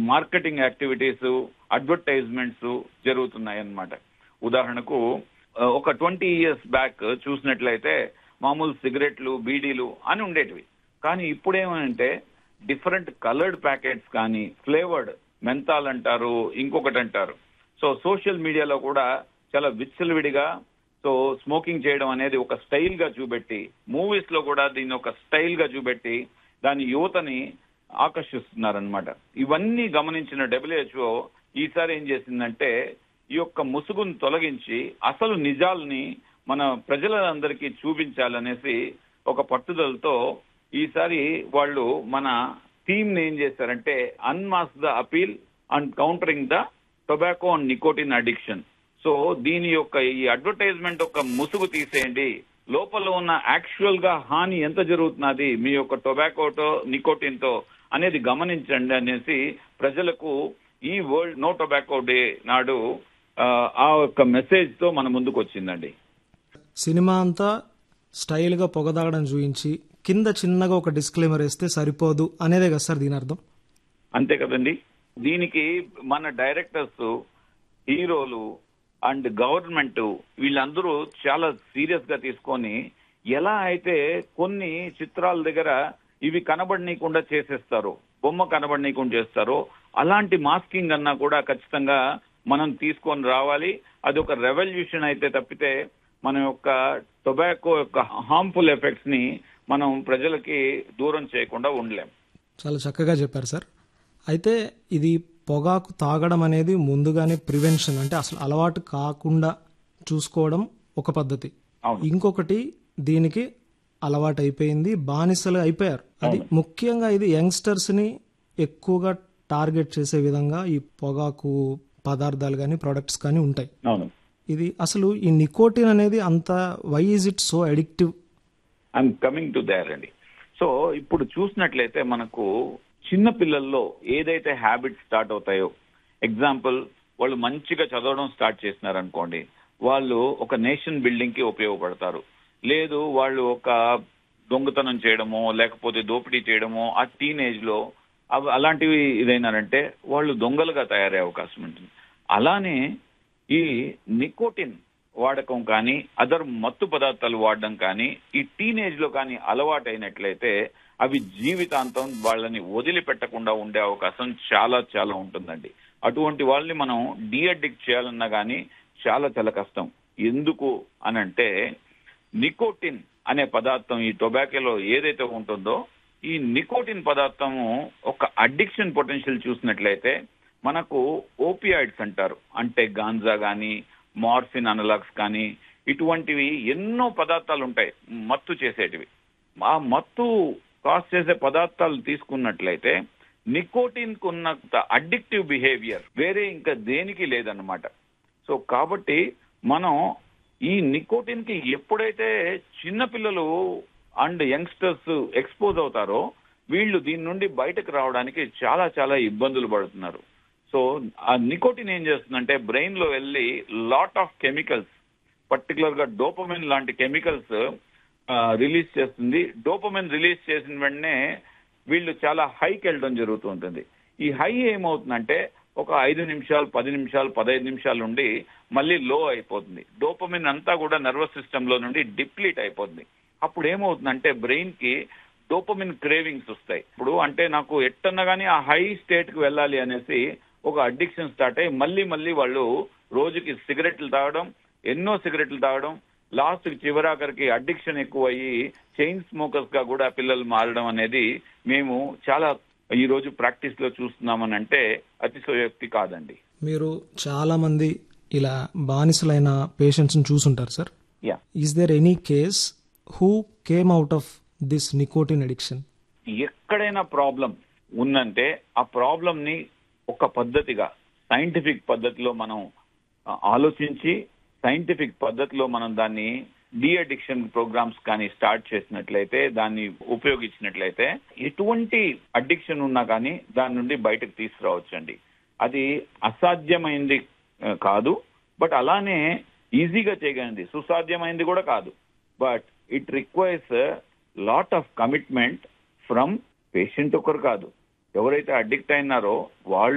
Marketing activities advertisements జరుగుతున్నాయి అన్నమాట ఉదాహరణకు ఆ, ఒక ట్వంటీ ఇయర్స్ బ్యాక్ చూసినట్లయితే మామూలు సిగరెట్లు బీడీలు అని ఉండేటివి కానీ ఇప్పుడు ఏమంటే డిఫరెంట్ కలర్డ్ ప్యాకెట్స్ కానీ ఫ్లేవర్డ్ మెంతాల్ అంటారు ఇంకొకటి అంటారు సో సోషల్ మీడియాలో కూడా చాలా విచ్చలవిడిగా సో స్మోకింగ్ చేయడం అనేది ఒక స్టైల్ గా చూపెట్టి మూవీస్ లో కూడా దీన్ని ఒక స్టైల్ గా చూపెట్టి దాని యువతని ఆకర్షిస్తున్నారనమాట ఇవన్నీ గమనించిన డబ్ల్యూహెచ్ఓ ఈసారి ఏం చేసిందంటే ఈ యొక్క ముసుగును తొలగించి అసలు నిజాల్ని మన ప్రజలందరికీ చూపించాలనేసి ఒక పట్టుదలతో ఈసారి వాళ్ళు మన థీమ్ ని ఏం చేశారంటే unmask the appeal and countering the tobacco and nicotine addiction so దీని యొక్క ఈ అడ్వర్టైజ్మెంట్ యొక్క ముసుగు తీసేయండి లోపల ఉన్న యాక్చువల్ గా హాని ఎంత జరుగుతున్నది మీ యొక్క టొబాకోతో నికోటిన్ తో అనేది గమనించండి అనేసి ప్రజలకు ఈ వరల్డ్ నో టొబాకో డే నాడు ఆ, ఆ యొక్క మెసేజ్ తో మన ముందుకు వచ్చిందండి సినిమా అంతా స్టైల్గా పొగదాగడం చూపించి కింద చిన్నగా ఒక డిస్క్లైమర్ వేస్తే సరిపోదు అనేదే కదా సార్ దీని అర్థం అంతే కదండి దీనికి మన డైరెక్టర్స్ హీరోలు అండ్ గవర్నమెంట్ వీళ్ళందరూ చాలా సీరియస్ గా తీసుకొని ఎలా అయితే కొన్ని చిత్రాల దగ్గర ఇవి కనబడనీయకుండా చేసేస్తారో బొమ్మ కనబడనీయకుండా చేస్తారో అలాంటి మాస్కింగ్ అన్నా కూడా ఖచ్చితంగా మనం తీసుకొని రావాలి అది ఒక రెవల్యూషన్ అయితే తప్పితే మన యొక్క టొబాకో యొక్క హార్మ్ఫుల్ ఎఫెక్ట్స్ ని మనం ప్రజలకి దూరం చేయకుండా ఉండలేం చాలా చక్కగా చెప్పారు సార్ అయితే ఇది పొగాకు తాగడం అనేది ముందుగానే ప్రివెన్షన్ అంటే అసలు అలవాటు కాకుండా చూసుకోవడం ఒక పద్ధతి అవును. ఇంకొకటి దీనికి అలవాటు అయిపోయింది బానిసలు అయిపోయారు అది ముఖ్యంగా ఇది యంగ్స్టర్స్ ని ఎక్కువగా టార్గెట్ చేసే విధంగా ఈ పొగాకు పదార్థాలు కానీ ప్రొడక్ట్స్ కానీ ఉంటాయి అవును ఇది అసలు ఈ నికోటిన్ అనేది అంత why is it so addictive I'm coming to there అండి సో ఇప్పుడు చూసినట్లయితే మనకు చిన్న పిల్లల్లో ఏదైతే హ్యాబిట్స్ స్టార్ట్ అవుతాయో ఎగ్జాంపుల్ వాళ్ళు మంచిగా చదవడం స్టార్ట్ చేసినారు అనుకోండి వాళ్ళు ఒక నేషన్ బిల్డింగ్ కి ఉపయోగపడతారు లేదు వాళ్ళు ఒక దొంగతనం చేయడమో లేకపోతే దోపిడీ చేయడమో ఆ టీనేజ్ లో అవి అలాంటివి ఇదైనారంటే వాళ్ళు దొంగలుగా తయారయ్యే అవకాశం ఉంటుంది అలానే ఈ నికోటిన్ వాడకం కానీ అదర్ మత్తు పదార్థాలు వాడడం కానీ ఈ టీనేజ్ లో కానీ అలవాటు అయినట్లయితే అవి జీవితాంతం వాళ్ళని వదిలిపెట్టకుండా ఉండే అవకాశం చాలా చాలా ఉంటుందండి అటువంటి వాళ్ళని మనం డీఅడిక్ట్ చేయాలన్నా కానీ చాలా చాలా కష్టం ఎందుకు అనంటే నికోటిన్ అనే పదార్థం ఈ టొబాకోలో ఏదైతే ఉంటుందో ఈ నికోటిన్ పదార్థము ఒక అడిక్షన్ పొటెన్షియల్ చూసినట్లయితే మనకు ఓపియాయిడ్స్ అంటారు అంటే గాంజా గాని మార్ఫిన్ అనలాగ్స్ కానీ ఇటువంటివి ఎన్నో పదార్థాలు ఉంటాయి మత్తు చేసేటివి ఆ మత్తు కాస్ చేసే పదార్థాలు తీసుకున్నట్లయితే నికోటిన్ కు ఉన్నంత అడిక్టివ్ బిహేవియర్ వేరే ఇంకా దేనికి లేదన్నమాట సో కాబట్టి మనం ఈ నికోటిన్ కి ఎప్పుడైతే చిన్నపిల్లలు అండ్ యంగ్స్టర్స్ ఎక్స్పోజ్ అవుతారో వీళ్ళు దీని నుండి బయటకు రావడానికి చాలా చాలా ఇబ్బందులు పడుతున్నారు సో ఆ నికోటిన్ ఏం చేస్తుందంటే బ్రెయిన్ లో వెళ్ళి లాట్ ఆఫ్ కెమికల్స్ పర్టికులర్ గా డోపమిన్ లాంటి కెమికల్స్ రిలీజ్ చేస్తుంది డోపమిన్ రిలీజ్ చేసిన వెంటనే వీళ్ళు చాలా హైకి వెళ్ళడం జరుగుతూ ఉంటుంది ఈ హై ఏమవుతుందంటే ఒక ఐదు నిమిషాలు పది నిమిషాలు పదహైదు నిమిషాలు నుండి మళ్ళీ లో అయిపోతుంది డోపమిన్ అంతా కూడా నర్వస్ సిస్టమ్ లో నుండి డిప్లీట్ అయిపోతుంది అప్పుడు ఏమవుతుందంటే బ్రెయిన్ కి డోపమిన్ క్రేవింగ్స్ వస్తాయి ఇప్పుడు అంటే నాకు ఎట్టన్నా కానీ ఆ హై స్టేట్ కి వెళ్ళాలి అనేసి ఒక అడిక్షన్ స్టార్ట్ అయ్యి మళ్ళీ మళ్ళీ వాళ్ళు రోజుకి సిగరెట్లు తాగడం ఎన్నో సిగరెట్లు తాగడం లాస్ట్ చివరాఖరికి అడిక్షన్ ఎక్కువ అయ్యి చైన్ స్మోకర్స్ గా కూడా పిల్లలు మారడం అనేది మేము చాలా ఈ రోజు ప్రాక్టీస్ లో చూస్తున్నామని అంటే అతిశయోక్తి కాదండి మీరు చాలా మంది ఇలా బానిసలైన పేషెంట్స్ ని చూసుంటారు sir ya is there any case who came out of this nicotine addiction ఎక్కడైనా ప్రాబ్లం ఉందంటే ఆ ప్రాబ్లం ని ఒక పద్ధతిగా సైంటిఫిక్ పద్ధతిలో మనం ఆ, ఆలోచించి సైంటిఫిక్ పద్ధతిలో మనం దాన్ని డి అడిక్షన్ ప్రోగ్రామ్స్ కానీ స్టార్ట్ చేసినట్లయితే దాన్ని ఉపయోగించినట్లయితే ఎటువంటి అడిక్షన్ ఉన్నా కానీ దాని నుండి బయటకు తీసుకురావచ్చండి అది అసాధ్యమైంది ఆ, కాదు బట్ అలానే ఈజీగా చేయగలిగింది సుసాధ్యమైంది కూడా కాదు but it requires lot of commitment from patient ఒకరు కాదు ఎవరైతే అడిక్ట్ అయినారో వాళ్ళు